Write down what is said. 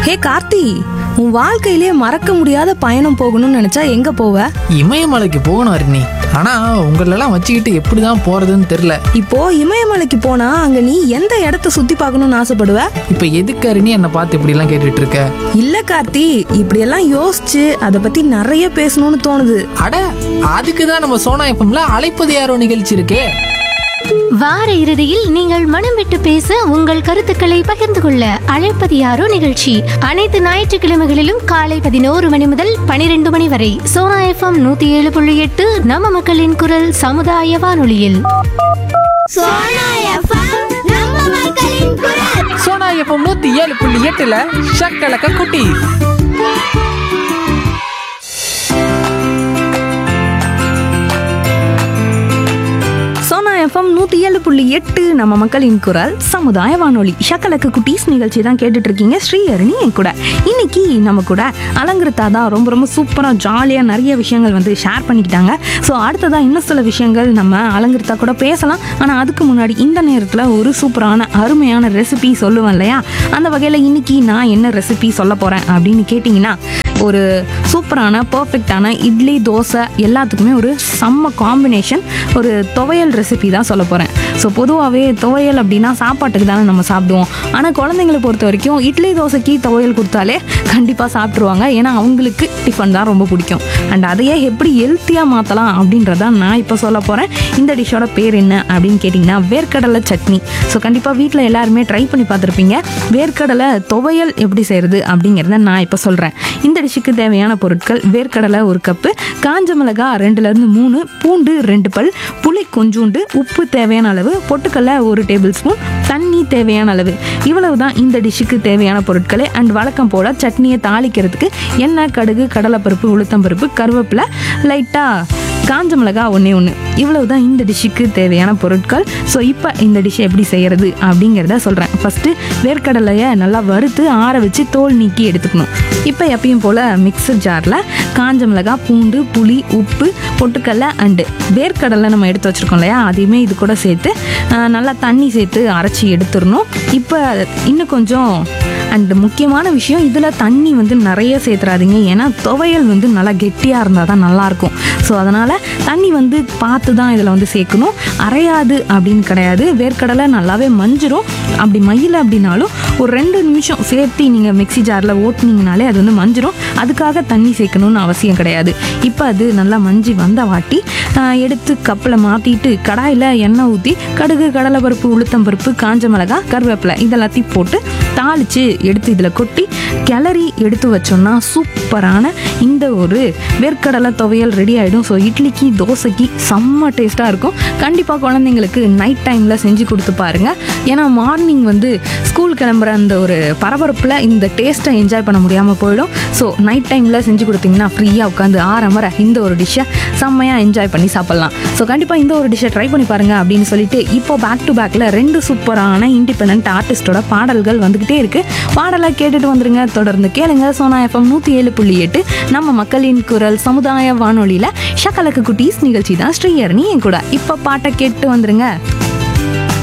ஹே கார்த்தி உன் வாழ்க்கையிலே மறக்க முடியாத பயணம் போகணும்னு நினைச்சா எங்க போவ இமயமலைக்கு போகணும் அருணி ஆனா உங்களெல்லாம் வச்சுக்கிட்டு எப்படி தான் போறதுன்னு தெரியல இப்போ இமயமலைக்கு போனா அங்க நீ எந்த இடத்த சுத்தி பார்க்கணும்னு ஆசைப்படுவ இப்ப எதுக்கு அருணி என்னை பார்த்து இப்படி எல்லாம் கேட்டுட்டு இருக்க இல்ல கார்த்தி இப்படியெல்லாம் யோசிச்சு அதை பத்தி நிறைய பேசணும்னு தோணுது அட அதுக்கு தான் நம்ம சோனா எஃப்எம்ல அழைப்பது யாரோ நிகழ்ச்சி இருக்கே வார இறுதியில் நீங்கள் மனம் விட்டு பேச உங்கள் கருத்துக்களை பகிர்ந்து கொள்ள அழைப்பது யாரோ நிகழ்ச்சி அனைத்து ஞாயிற்றுக்கிழமைகளிலும் காலை பதினோரு மணி முதல் பனிரெண்டு மணி வரை சோனா எஃப்எம் நூத்தி ஏழு புள்ளி எட்டு நம்ம மக்களின் குரல் சமுதாய வானொலியில் சோனா எஃப்எம் நம்ம மக்களின் குரல் சோனா எஃப்எம் நூத்தி ஏழு புள்ளி எட்டுல ஷக்கலக்க குட்டி சோனா எஃப்எம் நூத்தி ஏழு புள்ளி எட்டு நம்ம மக்களின் குரல் சமுதாய வானொலி ஷக்கலக்கு குட்டீஸ் நிகழ்ச்சி தான் கேட்டுட்டு இருக்கீங்க ஸ்ரீஹரணி என் கூட இன்னைக்கு நம்ம கூட அலங்கிருத்தா தான் ரொம்ப ரொம்ப சூப்பரா ஜாலியா நிறைய விஷயங்கள் வந்து ஷேர் பண்ணிக்கிட்டாங்க ஸோ அடுத்ததா இன்னும் சில விஷயங்கள் நம்ம அலங்கிருத்தா கூட பேசலாம் ஆனா அதுக்கு முன்னாடி இந்த நேரத்துல ஒரு சூப்பரான அருமையான ரெசிபி சொல்லுவேன் இல்லையா அந்த வகையில இன்னைக்கு நான் என்ன ரெசிபி சொல்ல போறேன் அப்படின்னு கேட்டிங்கன்னா ஒரு சூப்பரான பர்ஃபெக்டான இட்லி தோசை எல்லாத்துக்குமே ஒரு செம்ம காம்பினேஷன் ஒரு துவையல் ரெசிபி தான் சொல்ல போகிறேன் ஸோ பொதுவாகவே துவையல் அப்படின்னா சாப்பாட்டுக்கு தானே நம்ம சாப்பிடுவோம் ஆனால் குழந்தைங்களை பொறுத்த வரைக்கும் இட்லி தோசைக்கு துவையல் கொடுத்தாலே கண்டிப்பாக சாப்பிட்ருவாங்க ஏன்னா அவங்களுக்கு டிஃபன் தான் ரொம்ப பிடிக்கும் அண்ட் அதையே எப்படி ஹெல்த்தியாக மாற்றலாம் அப்படின்றத நான் இப்போ சொல்ல போகிறேன் இந்த டிஷ்ஷோட பேர் என்ன அப்படின்னு கேட்டிங்கன்னா வேர்க்கடலை சட்னி ஸோ கண்டிப்பாக வீட்டில் எல்லாருமே ட்ரை பண்ணி பார்த்துருப்பீங்க வேர்க்கடலை துவையல் எப்படி செய்கிறது அப்படிங்கிறத நான் இப்போ சொல்கிறேன் இந்த டிஷ்ஷுக்கு தேவையான பொருட்கள் வேர்க்கடலை ஒரு கப்பு காஞ்ச மிளகாய் ரெண்டுலேருந்து மூணு பூண்டு ரெண்டு பல் புளி கொஞ்சூண்டு உப்பு தேவையான அளவு பொட்டுக்கடலை ஒரு டேபிள் ஸ்பூன் தண்ணி தேவையான அளவு இவ்வளவு தான் இந்த டிஷ்ஷுக்கு தேவையான பொருட்களே அண்ட் வழக்கம் போல சட்னியை தாளிக்கிறதுக்கு எண்ணெய் கடுகு கடலைப்பருப்பு உளுத்தம்பருப்பு கருவேப்பிலை லைட்டாக காஞ்ச மிளகா ஒன்றே ஒன்று இவ்வளவு தான் இந்த டிஷ்ஷுக்கு தேவையான பொருட்கள் ஸோ இப்போ இந்த டிஷ்ஷை எப்படி செய்கிறது அப்படிங்கிறத சொல்கிறேன் ஃபஸ்ட்டு வேர்க்கடலையை நல்லா வறுத்து ஆற வச்சு தோல் நீக்கி எடுத்துக்கணும் இப்போ எப்பயும் போல் மிக்சர் ஜாரில் காஞ்ச மிளகா பூண்டு புளி உப்பு பொட்டுக்கடலை அண்டு வேர்க்கடலை நம்ம எடுத்து வச்சுருக்கோம் இல்லையா அதையுமே இது கூட சேர்த்து ஆஹ், நல்லா தண்ணி சேர்த்து அரைச்சி எடுத்துடணும் இப்போ இன்னும் கொஞ்சம் அண்ட் முக்கியமான விஷயம் இதில் தண்ணி வந்து நிறைய சேர்த்துறாதீங்க ஏன்னா துவையல் வந்து நல்லா கெட்டியாக இருந்தால் தான் நல்லாயிருக்கும் ஸோ அதனால் தண்ணி வந்து பார்த்து தான் இதில் வந்து சேர்க்கணும் அரையாது அப்படின்னு கிடையாது வேர்க்கடலை நல்லாவே மஞ்சிரும் அப்படி மயில் அப்படின்னாலும் ஒரு ரெண்டு நிமிஷம் சேர்த்து நீங்கள் மிக்ஸி ஜாரில் ஓட்டுனீங்கனாலே அது வந்து மஞ்சிரும் அதுக்காக தண்ணி சேர்க்கணும்னு அவசியம் கிடையாது இப்போ அது நல்லா மஞ்சி வந்த வாட்டி ஆஹ், எடுத்து கப்பில் மாற்றிட்டு கடாயில் எண்ணெய் ஊற்றி கடுகு கடலைப்பருப்பு உளுத்தம்பருப்பு காஞ்ச மிளகாய் கருவேப்பிலை இதெல்லாத்தையும் போட்டு தாளித்து எடுத்து இதில் கொட்டி கிளறி எடுத்து வச்சோம்னா சூப்பரான இந்த ஒரு வேர்க்கடலை துவையல் ரெடி ஆகிடும் ஸோ இட்லிக்கு தோசைக்கு செம்ம டேஸ்ட்டாக இருக்கும் கண்டிப்பாக குழந்தைங்களுக்கு நைட் டைமில் செஞ்சு கொடுத்து பாருங்க ஏன்னா மார்னிங் வந்து ஸ்கூல் கிளம்புற அந்த ஒரு பரபரப்பில் இந்த டேஸ்ட்டை என்ஜாய் பண்ண முடியாமல் போயிடும் ஸோ நைட் டைமில் செஞ்சு கொடுத்தீங்கன்னா ஃப்ரீயாக உட்காந்து ஆறமர இந்த ஒரு டிஷ்ஷை செம்மையாக என்ஜாய் பண்ணி சாப்பிட்லாம் ஸோ கண்டிப்பாக இந்த ஒரு டிஷ்ஷை ட்ரை பண்ணி பாருங்க அப்படின்னு சொல்லிட்டு இப்போ பேக் டு பேக்கில் ரெண்டு சூப்பரான இண்டிபெண்ட் ஆர்டிஸ்டோட பாடல்கள் வந்துக்கிட்டே இருக்கு பாடலை கேட்டுட்டு வந்துருங்க தொடர்ந்து கேளுங்க சோனா எஃப்எம் நூற்றி ஏழு புள்ளி எட்டு நம்ம மக்களின் குரல் சமுதாய வானொலியில் ஷக்கலக்கு குட்டீஸ் நிகழ்ச்சி தான் ஸ்ரீயர்னி என் கூட இப்போ பாட்டை கேட்டு வந்துருங்க